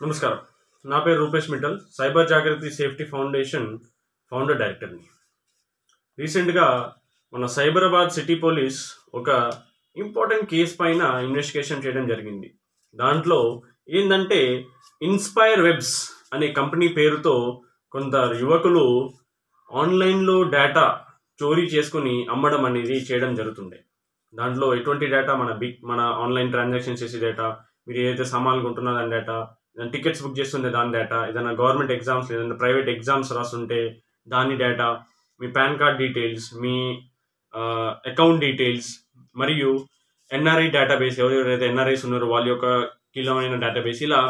నమస్కారం నా పేరు Rupesh Mittal cyber Jagriti safety foundation founder డైరెక్టర్ని రీసెంట్గా మన సైబరాబాద్ సిటీ పోలీస్ ఒక ఇంపార్టెంట్ కేస్ పైన ఇన్వెస్టిగేషన్ చేయడం జరిగింది దాంట్లో ఏంటంటే ఇన్స్పైర్ వెబ్స్ అనే కంపెనీ పేరుతో కొందరు యువకులు ఆన్లైన్లో డేటా చోరీ చేసుకుని అమ్మడం అనేది చేయడం జరుగుతుండే దాంట్లో ఎటువంటి డేటా మన బిగ్ మన ఆన్లైన్ ట్రాన్సాక్షన్ చేసే డేటా మీరు ఏదైతే సామాన్లు కొంటున్నా దాని డేటా ఏదైనా టికెట్స్ బుక్ చేస్తుంటే దాని డేటా ఏదైనా గవర్నమెంట్ ఎగ్జామ్స్ ఏదైనా ప్రైవేట్ ఎగ్జామ్స్ రాస్తుంటే దాని డేటా మీ పాన్ కార్డ్ డీటెయిల్స్ మీ అకౌంట్ డీటెయిల్స్ మరియు ఎన్ఆర్ఐ డేటాబేస్ ఎవరెవరైతే ఎన్ఆర్ఐస్ ఉన్నారో వాళ్ళ యొక్క కీలమైన డేటాబేస్ ఇలా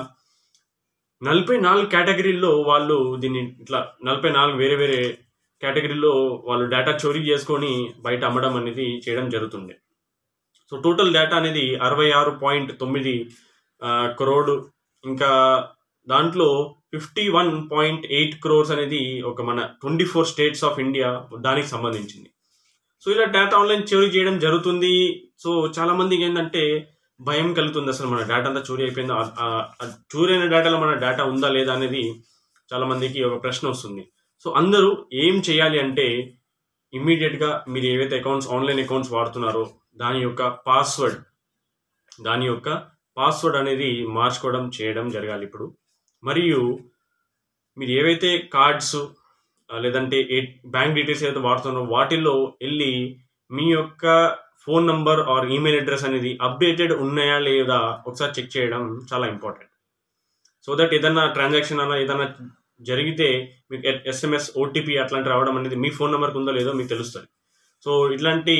నలభై నాలుగు కేటగిరీల్లో వాళ్ళు దీన్ని ఇట్లా నలభై నాలుగు వేరే వేరే కేటగిరీలో వాళ్ళు డేటా చోరీ చేసుకొని బయట అమ్మడం అనేది చేయడం జరుగుతుంది సో టోటల్ డేటా అనేది అరవై ఆరు పాయింట్ తొమ్మిది క్రోడ్ ఇంకా దాంట్లో fifty one point eight crores అనేది ఒక మన twenty four states of India దానికి సంబంధించింది సో ఇలా డేటా ఆన్లైన్ చోరీ చేయడం జరుగుతుంది సో చాలా మందికి ఏంటంటే భయం కలుగుతుంది అసలు మన డేటా అంతా చోరీ అయిపోయిందో ఆ- ఆ- ఆ చోరీ అయిన డేటాలో మన డేటా ఉందా లేదా అనేది చాలా మందికి ఒక ప్రశ్న వస్తుంది సో అందరూ ఏం చేయాలి అంటే ఇమ్మీడియట్గా మీరు ఏవైతే అకౌంట్స్ ఆన్లైన్ అకౌంట్స్ వాడుతున్నారో దాని యొక్క పాస్వర్డ్ దాని యొక్క పాస్వర్డ్ అనేది మార్చుకోవడం చేయడం జరగాలి ఇప్పుడు మరియు మీరు ఏవైతే కార్డ్స్ లేదంటే ఏ బ్యాంక్ డీటెయిల్స్ ఏదైతే వాడుతున్నారో వాటిల్లో వెళ్ళి మీ యొక్క phone number or email address అనేది అప్డేటెడ్ ఉన్నాయా లేదా ఒకసారి చెక్ చేయడం చాలా ఇంపార్టెంట్ సో దట్ ఏదైనా ట్రాన్సాక్షన్ అలా ఏదైనా జరిగితే మీకు ఎస్ఎంఎస్ ఓటీపీ అట్లాంటి రావడం అనేది మీ ఫోన్ నెంబర్కి ఉందో లేదో మీకు తెలుస్తుంది సో ఇట్లాంటి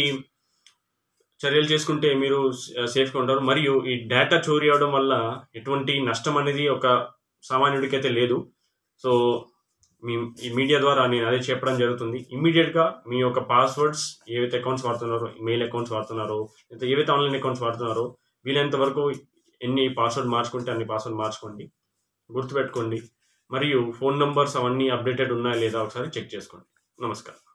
చర్యలు చేసుకుంటే మీరు సేఫ్గా ఉంటారు మరియు ఈ డేటా చోరీ అవడం వల్ల ఎటువంటి నష్టం అనేది ఒక సామాన్యుడికి అయితే లేదు సో మీ ఈ మీడియా ద్వారా నేను అదే చెప్పడం జరుగుతుంది ఇమ్మీడియట్గా మీ యొక్క పాస్వర్డ్స్ ఏవైతే అకౌంట్స్ వాడుతున్నారో మెయిల్ అకౌంట్స్ వాడుతున్నారో లేదా ఏవైతే ఆన్లైన్ అకౌంట్స్ వాడుతున్నారో వీలైనంత వరకు ఎన్ని పాస్వర్డ్ మార్చుకుంటే అన్ని పాస్వర్డ్ మార్చుకోండి గుర్తుపెట్టుకోండి మరియు ఫోన్ నంబర్స్ అవన్నీ అప్డేటెడ్ ఉన్నాయా లేదా ఒకసారి చెక్ చేసుకోండి నమస్కారం